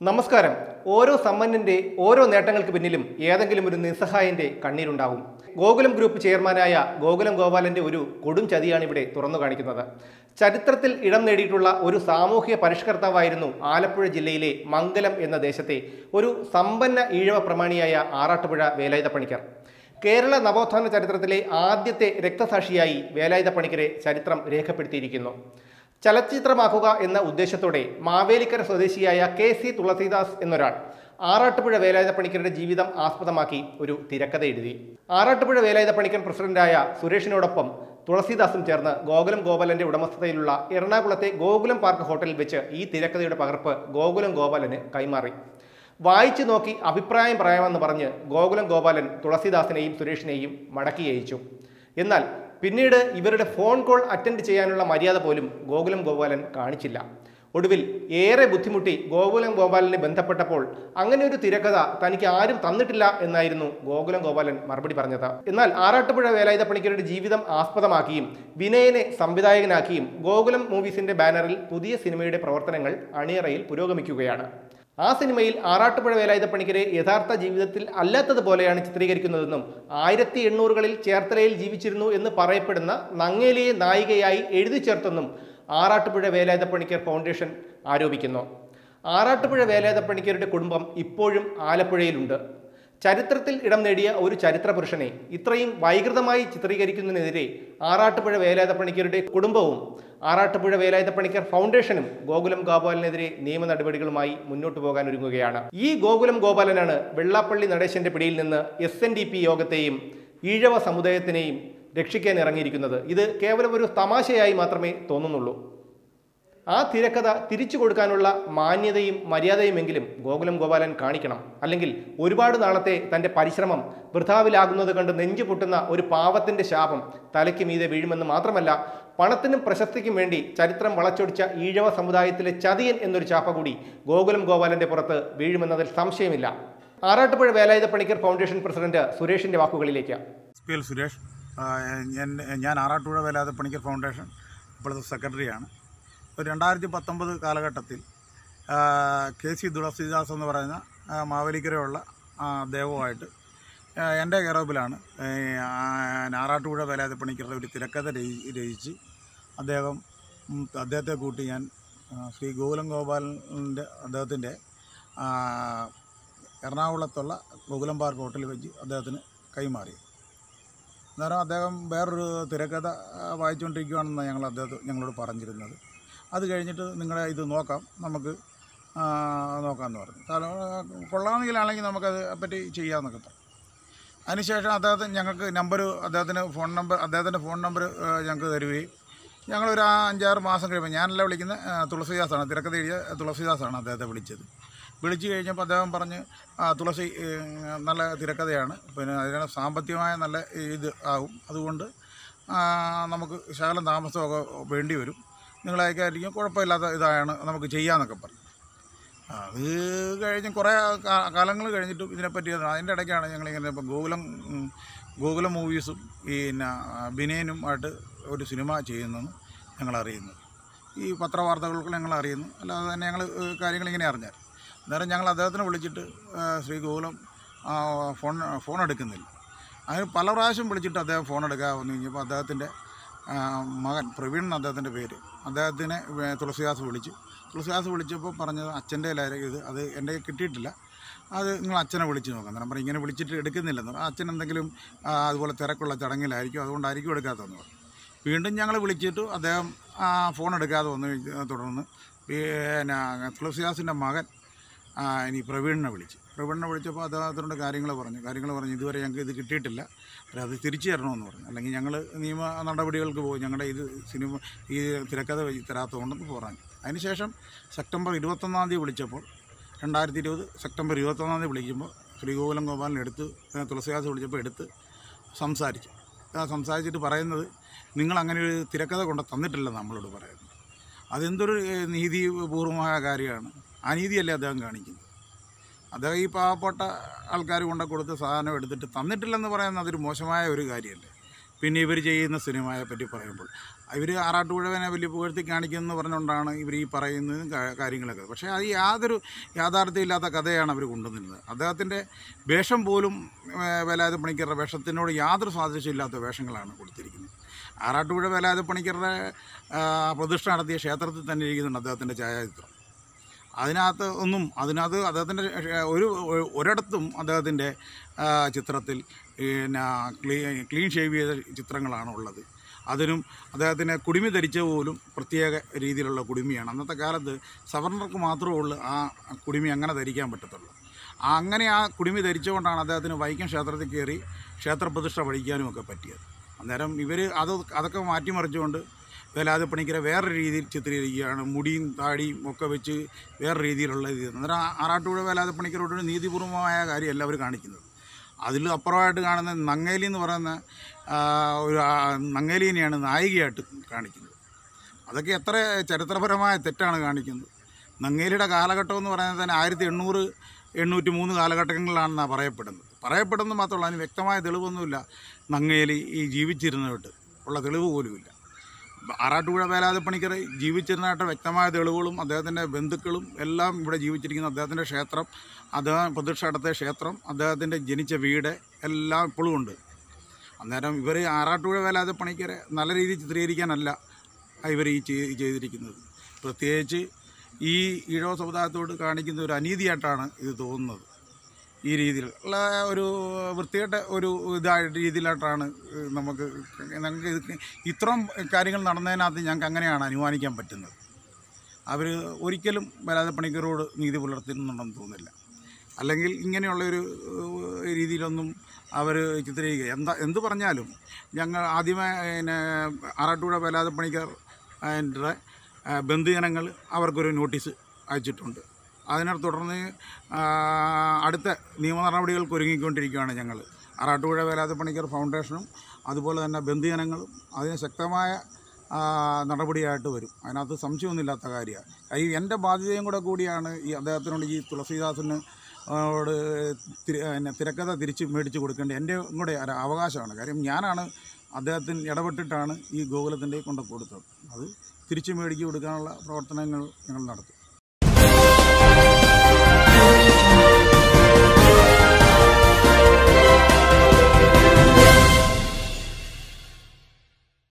നമസ്കാരം ഓരോ സമ്പന്നന്റെ ഓരോ നേട്ടങ്ങൾക്ക് പിന്നിലും ഏതെങ്കിലും ഒരു നിസ്സഹായന്റെ കണ്ണീരുണ്ടാവും ഗോകുലം ഗ്രൂപ്പ് ചെയർമാനായ ഗോകുലം ഗോപാലന്റെ ഒരു കൊടും ചതിയാണ് ഇവിടെ തുറന്നു കാണിക്കുന്നത് ചരിത്രത്തിൽ ഇടം നേടിയിട്ടുള്ള ഒരു സാമൂഹ്യ പരിഷ്കർത്താവായിരുന്നു ആലപ്പുഴ ജില്ലയിലെ മംഗലം എന്ന ദേശത്തെ ഒരു സമ്പന്ന ഈഴവ പ്രമാണിയായ ആറാട്ടുപുഴ വേലായുധ പണിക്കർ കേരള നവോത്ഥാന ചരിത്രത്തിലെ ആദ്യത്തെ രക്തസാക്ഷിയായി വേലായുധ പണിക്കരെ ചരിത്രം രേഖപ്പെടുത്തിയിരിക്കുന്നു ചലച്ചിത്രമാക്കുക എന്ന ഉദ്ദേശത്തോടെ മാവേലിക്കര സ്വദേശിയായ കെ സി തുളസീദാസ് എന്നൊരാൾ ആറാട്ടുപുഴ വേലായുധ പണിക്കരുടെ ജീവിതം ആസ്പദമാക്കി ഒരു തിരക്കഥ എഴുതി ആറാട്ടുപുഴ വേലായുധ പണിക്കർ പ്രസിഡന്റായ സുരേഷിനോടൊപ്പം തുളസീദാസും ചേർന്ന് ഗോകുലം ഗോപാലന്റെ ഉടമസ്ഥതയിലുള്ള എറണാകുളത്തെ ഗോകുലം പാർക്ക് ഹോട്ടലിൽ വെച്ച് ഈ തിരക്കഥയുടെ പകർപ്പ് ഗോകുലം ഗോപാലന് കൈമാറി വായിച്ചു നോക്കി അഭിപ്രായം പറയാമെന്ന് പറഞ്ഞ് ഗോകുലം ഗോപാലൻ തുളസീദാസിനെയും സുരേഷിനെയും മടക്കി അയച്ചു എന്നാൽ പിന്നീട് ഇവരുടെ ഫോൺ കോൾ അറ്റൻഡ് ചെയ്യാനുള്ള മര്യാദ പോലും ഗോകുലം ഗോപാലൻ കാണിച്ചില്ല ഒടുവിൽ ഏറെ ബുദ്ധിമുട്ടി ഗോകുലം ഗോപാലനെ ബന്ധപ്പെട്ടപ്പോൾ അങ്ങനെ ഒരു തിരക്കഥ തനിക്ക് ആരും തന്നിട്ടില്ല എന്നായിരുന്നു ഗോകുലം ഗോപാലൻ മറുപടി പറഞ്ഞത് എന്നാൽ ആറാട്ടുപുഴ വേലായുധ പണിക്കരുടെ ജീവിതം ആസ്പദമാക്കിയും വിനയനെ സംവിധായകനാക്കിയും ഗോകുലം മൂവീസിന്റെ ബാനറിൽ പുതിയ സിനിമയുടെ പ്രവർത്തനങ്ങൾ അണിയറയിൽ പുരോഗമിക്കുകയാണ് ആ സിനിമയിൽ ആറാട്ടുപുഴ വേലായുധ പണിക്കരെ യഥാർത്ഥ ജീവിതത്തിൽ അല്ലാത്തതുപോലെയാണ് ചിത്രീകരിക്കുന്നതെന്നും ആയിരത്തി എണ്ണൂറുകളിൽ ചേർത്തലയിൽ ജീവിച്ചിരുന്നു എന്ന് പറയപ്പെടുന്ന നങ്ങേലിയെ നായികയായി എഴുതി ചേർത്തെന്നും ആറാട്ടുപുഴ വേലായുധ പണിക്കർ ഫൗണ്ടേഷൻ ആരോപിക്കുന്നു ആറാട്ടുപുഴ വേലായുധ പണിക്കരുടെ കുടുംബം ഇപ്പോഴും ആലപ്പുഴയിലുണ്ട് ചരിത്രത്തിൽ ഇടം നേടിയ ഒരു ചരിത്ര പുരുഷനെ ഇത്രയും വൈകൃതമായി ചിത്രീകരിക്കുന്നതിനെതിരെ ആറാട്ടുപുഴ വേലായുധ പണിക്കരുടെ കുടുംബവും ആറാട്ടുപുഴ വേലായുധ പണിക്കർ ഫൗണ്ടേഷനും ഗോകുലം ഗോപാലനെതിരെ നിയമ നടപടികളുമായി മുന്നോട്ട് പോകാൻ ഒരുങ്ങുകയാണ് ഈ ഗോകുലം ഗോപാലനാണ് വെള്ളാപ്പള്ളി നടേശന്റെ പിടിയിൽ നിന്ന് എസ് എൻ ഡി പി യോഗത്തെയും ഈഴവ സമുദായത്തിനെയും രക്ഷിക്കാൻ ഇറങ്ങിയിരിക്കുന്നത് ഇത് കേവലം ഒരു തമാശയായി മാത്രമേ തോന്നുന്നുള്ളൂ ആ തിരക്കഥ തിരിച്ചു കൊടുക്കാനുള്ള മാന്യതയും മര്യാദയുമെങ്കിലും ഗോകുലം ഗോപാലൻ കാണിക്കണം അല്ലെങ്കിൽ ഒരുപാട് നാളത്തെ തൻ്റെ പരിശ്രമം വൃഥാവിലാകുന്നത് കണ്ട് നെഞ്ചു പൊട്ടുന്ന ഒരു പാവത്തിൻ്റെ ശാപം തലയ്ക്ക് മീതെ വീഴുമെന്ന് മാത്രമല്ല പണത്തിനും പ്രശസ്തിക്കും വേണ്ടി ചരിത്രം വളച്ചൊടിച്ച ഈഴവ സമുദായത്തിലെ ചതിയൻ എന്നൊരു ചാപ്പ കൂടി ഗോകുലം ഗോപാലന്റെ പുറത്ത് വീഴുമെന്നതിൽ സംശയമില്ല ആറാട്ടുപുഴ വേലായുധ പണിക്കർ ഫൗണ്ടേഷൻ പ്രസിഡന്റ് സുരേഷിന്റെ വാക്കുകളിലേക്ക് എസ് പി എൽ സുരേഷ് ആ, ഞാൻ ഞാൻ ആറാട്ടുപുഴ വേലായുധ പണിക്കർ ഫൗണ്ടേഷൻ ഇപ്പോഴത്തെ സെക്രട്ടറിയാണ് ഒരു രണ്ടായിരത്തി പത്തൊമ്പത് കാലഘട്ടത്തിൽ ആ, കെ സി തുളസീദാസ് എന്ന് പറയുന്ന ആ, മാവേലിക്കരയുള്ള ആ, അദ്ദേഹവുമായിട്ട് ആ, എൻ്റെ കെറോപ്പിലാണ് ആറാട്ടുപുഴ വേലായുധ പണിക്കരുടെ ഒരു തിരക്കഥ രചി- രചിച്ച് അദ്ദേഹം ഉം, അദ്ദേഹത്തെ കൂട്ടി ഞാൻ ആ, ശ്രീ ഗോകുലം ഗോപാലൻ്റെ അദ്ദേഹത്തിൻ്റെ ആ, എറണാകുളത്തുള്ള ഗോകുലം പാർക്ക് ഹോട്ടലിൽ വെച്ച് അദ്ദേഹത്തിന് കൈമാറി അന്നേരം അദ്ദേഹം വേറൊരു തിരക്കഥ ആ, വായിച്ചുകൊണ്ടിരിക്കുകയാണെന്നാണ് ഞങ്ങൾ അദ്ദേഹത്തെ ഞങ്ങളോട് പറഞ്ഞിരുന്നത് അത് കഴിഞ്ഞിട്ട് നിങ്ങളെ ഇത് നോക്കാം നമുക്ക് ആ, നോക്കാമെന്ന് പറഞ്ഞു കാരണം ആ, കൊള്ളാമെങ്കിലാണെങ്കിൽ നമുക്കത് പറ്റി ചെയ്യാമെന്നൊക്കെ പറഞ്ഞു അതിനുശേഷം അദ്ദേഹത്തിന് ഞങ്ങൾക്ക് നമ്പർ അദ്ദേഹത്തിന് ഫോൺ നമ്പർ അദ്ദേഹത്തിൻ്റെ ഫോൺ നമ്പർ ഞങ്ങൾക്ക് തരുകയും ഞങ്ങളൊരു ആ അഞ്ചാറ് മാസം കഴിയുമ്പോൾ ഞാനല്ല വിളിക്കുന്ന ആ, തുളസിദാസാണ് തിരക്കഥ എഴുതിയ തുളസിദാസാണ് അദ്ദേഹത്തെ വിളിച്ചത് വിളിച്ചു കഴിഞ്ഞപ്പോൾ അദ്ദേഹം പറഞ്ഞ് ആ തുളസി ഏ, നല്ല തിരക്കഥയാണ് പിന്നെ അതിന് സാമ്പത്തികമായ നല്ല ഇത് ആവും അതുകൊണ്ട് ആ, നമുക്ക് ശകലം താമസമൊക്കെ വേണ്ടി വരും നിങ്ങളയക്കായിരിക്കും കുഴപ്പമില്ലാത്ത ഇതാണ് നമുക്ക് ചെയ്യാമെന്നൊക്കെ പറഞ്ഞു അത് കഴിഞ്ഞ് കുറേ കാലങ്ങൾ കഴിഞ്ഞിട്ടും ഇതിനെപ്പറ്റി അതിൻ്റെ ഇടയ്ക്കാണ് ഞങ്ങളിങ്ങനെ ഇപ്പോൾ ഗോകുലം ഉം, ഗോകുലം മൂവീസും പിന്നെ ബിനയനും ആയിട്ട് ഒരു സിനിമ ചെയ്യുന്നെന്ന് ഞങ്ങൾ അറിയുന്നു ഈ പത്രവാർത്തകൾക്ക് ഞങ്ങൾ അറിയുന്നു അല്ലാതെ തന്നെ ഞങ്ങൾ കാര്യങ്ങൾ ഇങ്ങനെ അറിഞ്ഞാൽ അന്നേരം ഞങ്ങൾ അദ്ദേഹത്തിനെ വിളിച്ചിട്ട് ആ, ശ്രീ ഗോകുലം ആ, ഫോൺ ഫോൺ എടുക്കുന്നില്ല അതിന് പല പ്രാവശ്യം വിളിച്ചിട്ട് അദ്ദേഹം ഫോൺ എടുക്കാതെ വന്നു കഴിഞ്ഞപ്പോൾ അദ്ദേഹത്തിൻ്റെ ആ, മകൻ പ്രവീൺ എന്ന അദ്ദേഹത്തിൻ്റെ പേര് അദ്ദേഹത്തിനെ വേ- തുളസിദാസ് വിളിച്ചു തുളസിദാസ് വിളിച്ചപ്പോൾ പറഞ്ഞത് അച്ഛൻ്റെ കയ്യിലായിരിക്കും ഇത് അത് എൻ്റെ കയ്യിൽ കിട്ടിയിട്ടില്ല അത് നിങ്ങൾ അച്ഛനെ വിളിച്ച് നോക്കാം അന്നേരം പറഞ്ഞു ഇങ്ങനെ വിളിച്ചിട്ട് എടുക്കുന്നില്ലെന്ന് പറഞ്ഞു. അച്ഛൻ എന്തെങ്കിലും ആ, അതുപോലെ തിരക്കുള്ള ചടങ്ങിലായിരിക്കും അതുകൊണ്ടായിരിക്കും എടുക്കാത്തതെന്ന് പറഞ്ഞു വീണ്ടും ഞങ്ങൾ വിളിച്ചിട്ട് അദ്ദേഹം ആ, ഫോൺ എടുക്കാതെ വന്നു കഴിഞ്ഞ- തുടർന്ന് പിന്നെ തുളസിദാസിൻ്റെ മകൻ ആ, ഇനി പ്രവീണിനെ വിളിച്ചു പ്രവീണിനെ വിളിച്ചപ്പോൾ അദ്ദേഹത്തിനോട് കാര്യങ്ങൾ പറഞ്ഞു കാര്യങ്ങൾ പറഞ്ഞു ഇതുവരെ ഞങ്ങൾക്ക് ഇത് കിട്ടിയിട്ടില്ല അല്ല അത് തിരിച്ചു തരണമെന്ന് പറഞ്ഞു അല്ലെങ്കിൽ ഞങ്ങൾ നിയമ നടപടികൾക്ക് പോകും ഞങ്ങളുടെ ഇത് സിനിമ ഈ തിരക്കഥ വഴി തരാത്തതുകൊണ്ടെന്ന് പറഞ്ഞു അതിനുശേഷം സെപ്റ്റംബർ ഇരുപത്തൊന്നാം തീയതി വിളിച്ചപ്പോൾ രണ്ടായിരത്തി ഇരുപത് സെപ്റ്റംബർ ഇരുപത്തൊന്നാം തീയതി വിളിക്കുമ്പോൾ ശ്രീഗോകുലം ഗോപാലിനെ എടുത്ത് ഏ, തുളസിദാസ് വിളിച്ചപ്പോൾ എടുത്ത് സംസാരിച്ചു ആ സംസാരിച്ചിട്ട് പറയുന്നത് നിങ്ങൾ അങ്ങനെ ഒരു തിരക്കഥ കൊണ്ട് തന്നിട്ടില്ല നമ്മളോട് പറയുന്നത് അതെന്തൊരു ഏ, നീതിപൂർവമായ കാര്യമാണ് അനീതിയല്ലേ അദ്ദേഹം കാണിക്കുന്നത് അദ്ദേഹം ഈ പാവപ്പെട്ട ആൾക്കാർ കൊണ്ട കൊടുത്ത് സാധനം എടുത്തിട്ട് തന്നിട്ടില്ലെന്ന് പറയുന്നത് അതൊരു മോശമായ ഒരു കാര്യമല്ലേ പിന്നെ ഇവർ ചെയ്യുന്ന സിനിമയെ പറ്റി പറയുമ്പോൾ ഇവർ ആറാട്ടുപുഴവനെ വലിയ പുകഴ്ത്തി കാണിക്കുമെന്ന് പറഞ്ഞുകൊണ്ടാണ് ഇവർ ഈ പറയുന്നതും കാ- കാര്യങ്ങളൊക്കെ പക്ഷേ അത് യാതൊരു യാഥാർത്ഥ്യമില്ലാത്ത കഥയാണ് അവർ കൊണ്ടുവന്നിരുന്നത് അദ്ദേഹത്തിൻ്റെ വേഷം പോലും വേലായുധ പണിക്കരുടെ വേഷത്തിനോട് യാതൊരു സാദൃശ്യമില്ലാത്ത വേഷങ്ങളാണ് കൊടുത്തിരിക്കുന്നത് ആറാട്ടുപുഴ വേലായുധ പണിക്കരുടെ ആ, പ്രതിഷ്ഠ നടത്തിയ ക്ഷേത്രത്തിൽ തന്നെ ഇരിക്കുന്നുണ്ട് അദ്ദേഹത്തിൻ്റെ ഛായാചിത്രം അതിനകത്ത് ഒന്നും അതിനകത്ത് അദ്ദേഹത്തിൻ്റെ ഒരു ഒരിടത്തും അദ്ദേഹത്തിൻ്റെ ആ, ചിത്രത്തിൽ പിന്നെ ക്ലീ ക്ലീൻ ഷേവ് ചെയ്ത ചിത്രങ്ങളാണ് ഉള്ളത് അതിനും അദ്ദേഹത്തിന് കുടുമി ധരിച്ച പോലും പ്രത്യേക രീതിയിലുള്ള കുടുമിയാണ് അന്നത്തെ കാലത്ത് സവർണർക്ക് മാത്രമേ ഉള്ളൂ ആ കുടുമി അങ്ങനെ ധരിക്കാൻ പറ്റത്തുള്ളൂ ആ അങ്ങനെ ആ കുടുമി ധരിച്ചുകൊണ്ടാണ് അദ്ദേഹത്തിന് വൈക്കം ക്ഷേത്രത്തിൽ കയറി ക്ഷേത്രപ്രതിഷ്ഠ പഠിക്കാനും ഒക്കെ പറ്റിയത് അന്നേരം ഇവർ അത് അതൊക്കെ മാറ്റിമറിച്ചുകൊണ്ട് വേലാതെ പണിക്കരെ വേറെ രീതിയിൽ ചിത്രീകരിക്കുകയാണ് മുടിയും താടിയും ഒക്കെ വെച്ച് വേറെ രീതിയിലുള്ള ഇത് അന്നേരം ആ- ആറാട്ടുപുഴ വേലാതെ പണിക്കരോട് ഒരു നീതിപൂർവമായ കാര്യമല്ല അവർ കാണിക്കുന്നത് അതിൽ അപ്പുറമായിട്ട് കാണുന്ന നങ്ങേലി എന്ന് പറയുന്ന ആ, ഒരു ആ, നങ്ങേലീനെയാണ് നായികയായിട്ട് കാണിക്കുന്നത് അതൊക്കെ എത്ര ചരിത്രപരമായ തെറ്റാണ് കാണിക്കുന്നത് നങ്ങേലിയുടെ കാലഘട്ടം എന്ന് പറയുന്നത് തന്നെ ആയിരത്തി എണ്ണൂറ് എണ്ണൂറ്റി മൂന്ന് കാലഘട്ടങ്ങളിലാണെന്നാണ് പറയപ്പെടുന്നത് പറയപ്പെടുന്നത് മാത്രമല്ല അതിന് വ്യക്തമായ തെളിവൊന്നുമില്ല നങ്ങേലി ഈ ജീവിച്ചിരുന്നിട്ട് ഉള്ള തെളിവ് പോലുമില്ല ആറാട്ടുപുഴ വേലാതെ പണിക്കർ ജീവിച്ചിരുന്നതായിട്ട് വ്യക്തമായ തെളിവുകളും അദ്ദേഹത്തിൻ്റെ ബന്ധുക്കളും എല്ലാം ഇവിടെ ജീവിച്ചിരിക്കുന്ന അദ്ദേഹത്തിൻ്റെ ക്ഷേത്രം അദ്ദേഹം പ്രതിഷ്ഠ നടത്തിയ ക്ഷേത്രം അദ്ദേഹത്തിൻ്റെ ജനിച്ച വീട് എല്ലാം ഇപ്പോഴും ഉണ്ട് അന്നേരം ഇവർ ആറാട്ടുപുഴ വേലാതെ പണിക്കരെ നല്ല രീതിയിൽ ചിത്രീകരിക്കാനല്ല ഇവർ ഈ ചെയ്- ചെയ്തിരിക്കുന്നത് പ്രത്യേകിച്ച് ഈ ഈഴവ സമുദായത്തോട് കാണിക്കുന്ന ഒരു അനീതിയായിട്ടാണ് ഇത് തോന്നുന്നത് ഈ രീതിയിൽ ഉള്ള ഒരു വൃത്തികെട്ട ഒരു ഇതായ രീതിയിലായിട്ടാണ് നമുക്ക് ഞങ്ങൾക്ക് ഇത് ഇത്രയും കാര്യങ്ങൾ നടന്നതിനകത്ത് ഞങ്ങൾക്ക് അങ്ങനെയാണ് അനുമാനിക്കാൻ പറ്റുന്നത് അവർ ഒരിക്കലും വരാതെ പണിക്കരോട് നീതി പുലർത്തുന്നുണ്ടെന്ന് തോന്നുന്നില്ല അല്ലെങ്കിൽ ഇങ്ങനെയുള്ളൊരു ഏഹ്, രീതിയിലൊന്നും അവർ ചിത്രീകരിക്കുക എന്താ എന്ത് പറഞ്ഞാലും ഞങ്ങൾ ആദ്യമേ പിന്നെ ആറാട്ടുപുഴ വേലാതെ പണിക്കർ അതിൻ്റെ ബന്ധുജനങ്ങൾ അവർക്കൊരു നോട്ടീസ് അയച്ചിട്ടുണ്ട് അതിനെ തുടർന്ന് ആ, അടുത്ത നിയമ നടപടികൾക്ക് ഒരുങ്ങിക്കൊണ്ടിരിക്കുകയാണ് ഞങ്ങൾ ആറാട്ടുപുഴ വേലാതെ പണിക്കർ ഫൗണ്ടേഷനും അതുപോലെ തന്നെ ബന്ധുജനങ്ങളും അതിന് ശക്തമായ ആ, നടപടിയായിട്ട് വരും അതിനകത്ത് സംശയമൊന്നുമില്ലാത്ത കാര്യമാണ് ഈ എൻ്റെ ബാധ്യതയും കൂടെ കൂടിയാണ് ഈ അദ്ദേഹത്തിനോട് ഈ തുളസീദാസിന് ഓട് തിര- പിന്നെ തിരക്കഥ തിരിച്ച് മേടിച്ച് കൊടുക്കേണ്ടത് എൻ്റെ കൂടെ ഒരു അവകാശമാണ് കാര്യം ഞാനാണ് അദ്ദേഹത്തിന് ഇടപെട്ടിട്ടാണ് ഈ ഗോകുലത്തിൻ്റെ കൊണ്ട് കൊടുത്തത് അത് തിരിച്ച് മേടിച്ച് കൊടുക്കാനുള്ള പ്രവർത്തനങ്ങൾ ഞങ്ങൾ നടത്തും